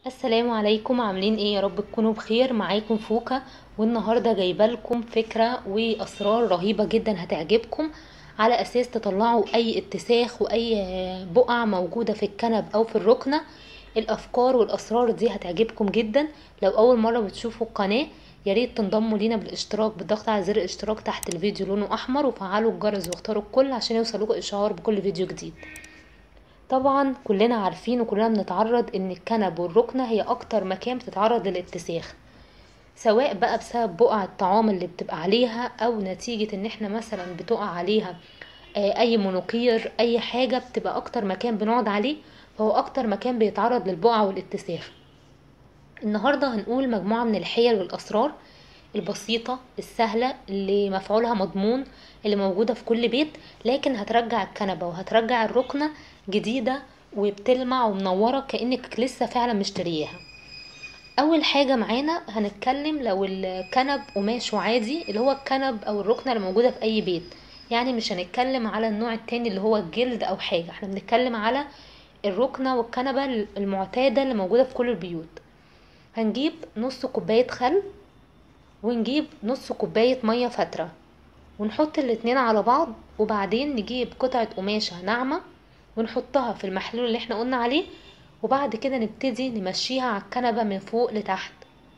السلام عليكم عاملين ايه يا رب تكونوا بخير معاكم فوكا والنهارده جايبه لكم فكره واسرار رهيبه جدا هتعجبكم على اساس تطلعوا اي اتساخ واي بقع موجوده في الكنب او في الركنه الافكار والاسرار دي هتعجبكم جدا لو اول مره بتشوفوا القناه يا ريت تنضموا لينا بالاشتراك بالضغط على زر الاشتراك تحت الفيديو لونه احمر وفعلوا الجرس واختاروا الكل عشان يوصلكوا اشعار بكل فيديو جديد طبعا كلنا عارفين وكلنا بنتعرض ان الكنب والركنة هي اكتر مكان بتتعرض للاتساخ سواء بقى بسبب بقع الطعام اللي بتبقى عليها او نتيجة ان احنا مثلا بتقع عليها اي منوكير اي حاجة بتبقى اكتر مكان بنقعد عليه فهو اكتر مكان بيتعرض للبقع والاتساخ النهاردة هنقول مجموعة من الحيل والاسرار البسيطة السهلة اللي مفعولها مضمون اللي موجودة في كل بيت لكن هترجع الكنبة وهترجع الركنة جديدة وبتلمع ومنورة كأنك لسه فعلا مشترياها أول حاجة معانا هنتكلم لو الكنب قماش عادي اللي هو الكنب أو الركنة اللي موجودة في أي بيت يعني مش هنتكلم على النوع التاني اللي هو الجلد أو حاجة احنا بنتكلم على الركنة والكنبة المعتادة اللي موجودة في كل البيوت هنجيب نص كوباية خل ونجيب نص كوباية مية فترة ونحط الاتنين على بعض وبعدين نجيب قطعة قماشة ناعمة ونحطها في المحلول اللي احنا قلنا عليه وبعد كده نبتدي نمشيها على الكنبة من فوق لتحت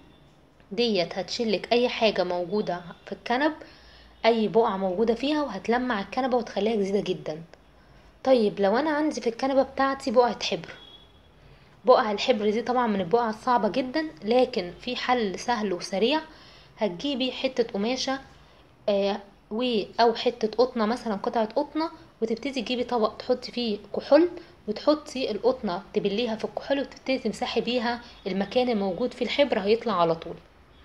ديت هتشيلك اي حاجة موجودة في الكنب اي بقعة موجودة فيها وهتلمع الكنبة وتخليها جديدة جدا طيب لو انا عندي في الكنبة بتاعتي بقعة حبر بقع الحبر دي طبعا من البقع الصعبة جدا لكن في حل سهل وسريع هتجيبي حتة قماشة آه و او حتة قطنة مثلا قطعة قطنة وتبتدي تجيبي طبق تحطي فيه كحول وتحطي القطنة تبليها في الكحول وتبتدي تمسحي بيها المكان الموجود فيه الحبر هيطلع على طول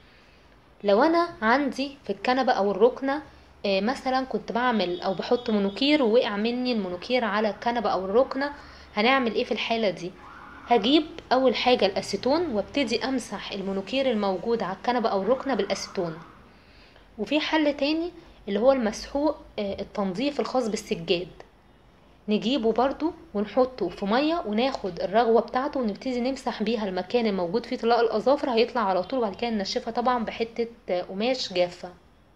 لو انا عندي في الكنبة او الركنة آه مثلا كنت بعمل او بحط منوكير ووقع مني المنوكير على الكنبة او الركنة هنعمل ايه في الحالة دي هجيب اول حاجة الاسيتون وابتدي امسح المنوكير الموجود على الكنبة او الركنة بالاسيتون وفي حل تاني اللي هو المسحوق التنظيف الخاص بالسجاد نجيبه برضو ونحطه في مية وناخد الرغوة بتاعته ونبتدي نمسح بيها المكان الموجود فيه طلاق الأظافر هيطلع على طول وبعد كده ننشفها طبعا بحتة قماش جافة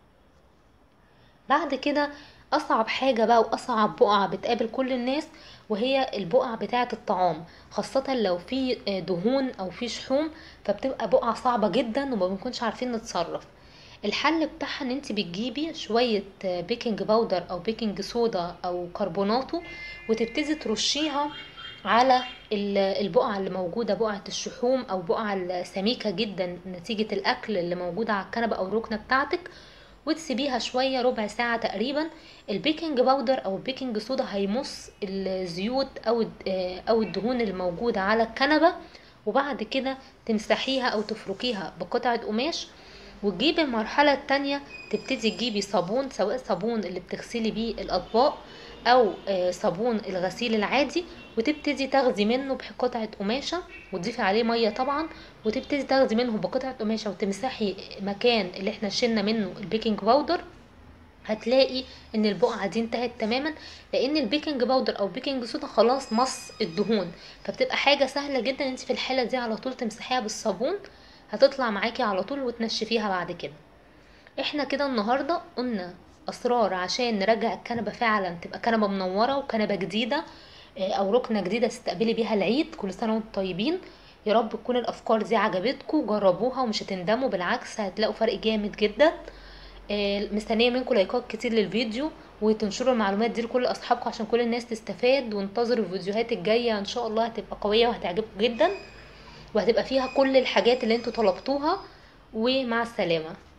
بعد كده أصعب حاجة بقى وأصعب بقعة بتقابل كل الناس وهي البقع بتاعة الطعام خاصة لو في دهون أو في شحوم فبتبقى بقعة صعبة جدا وما بنكونش عارفين نتصرف الحل بتاعها ان انت بتجيبي شوية بيكنج باودر او بيكنج صودا او كربوناتو وتبتدي ترشيها على البقعة اللي موجودة بقعة الشحوم او بقعة السميكة جدا نتيجة الاكل اللي موجودة على الكنبة او الركنة بتاعتك وتسيبيها شوية ربع ساعة تقريبا البيكنج باودر او البيكنج صودا هيمص الزيوت او او الدهون الموجودة على الكنبة وبعد كده تمسحيها او تفركيها بقطعة قماش وتجيبي المرحلة التانية تبتدي تجيبي صابون سواء صابون اللي بتغسلي بيه الأطباق أو صابون الغسيل العادي وتبتدي تاخدي منه بقطعة قماشة وتضيفي عليه مية طبعا وتبتدي تاخدي منه بقطعة قماشة وتمسحي مكان اللي احنا شلنا منه البيكنج باودر هتلاقي ان البقعة دي انتهت تماما لان البيكنج باودر او بيكنج صودا خلاص مص الدهون فبتبقى حاجة سهلة جدا انت في الحالة دي على طول تمسحيها بالصابون هتطلع معاكي على طول وتنشفيها بعد كده احنا كده النهاردة قلنا اسرار عشان نرجع الكنبة فعلا تبقى كنبة منورة وكنبة جديدة او ركنة جديدة تستقبلي بيها العيد كل سنة وانتم طيبين يا رب تكون الافكار دي عجبتكم جربوها ومش هتندموا بالعكس هتلاقوا فرق جامد جدا مستنيه منكم لايكات كتير للفيديو وتنشروا المعلومات دي لكل اصحابكم عشان كل الناس تستفاد وانتظروا الفيديوهات الجايه ان شاء الله هتبقى قويه وهتعجبكم جدا وهتبقى فيها كل الحاجات اللي انتوا طلبتوها ومع السلامه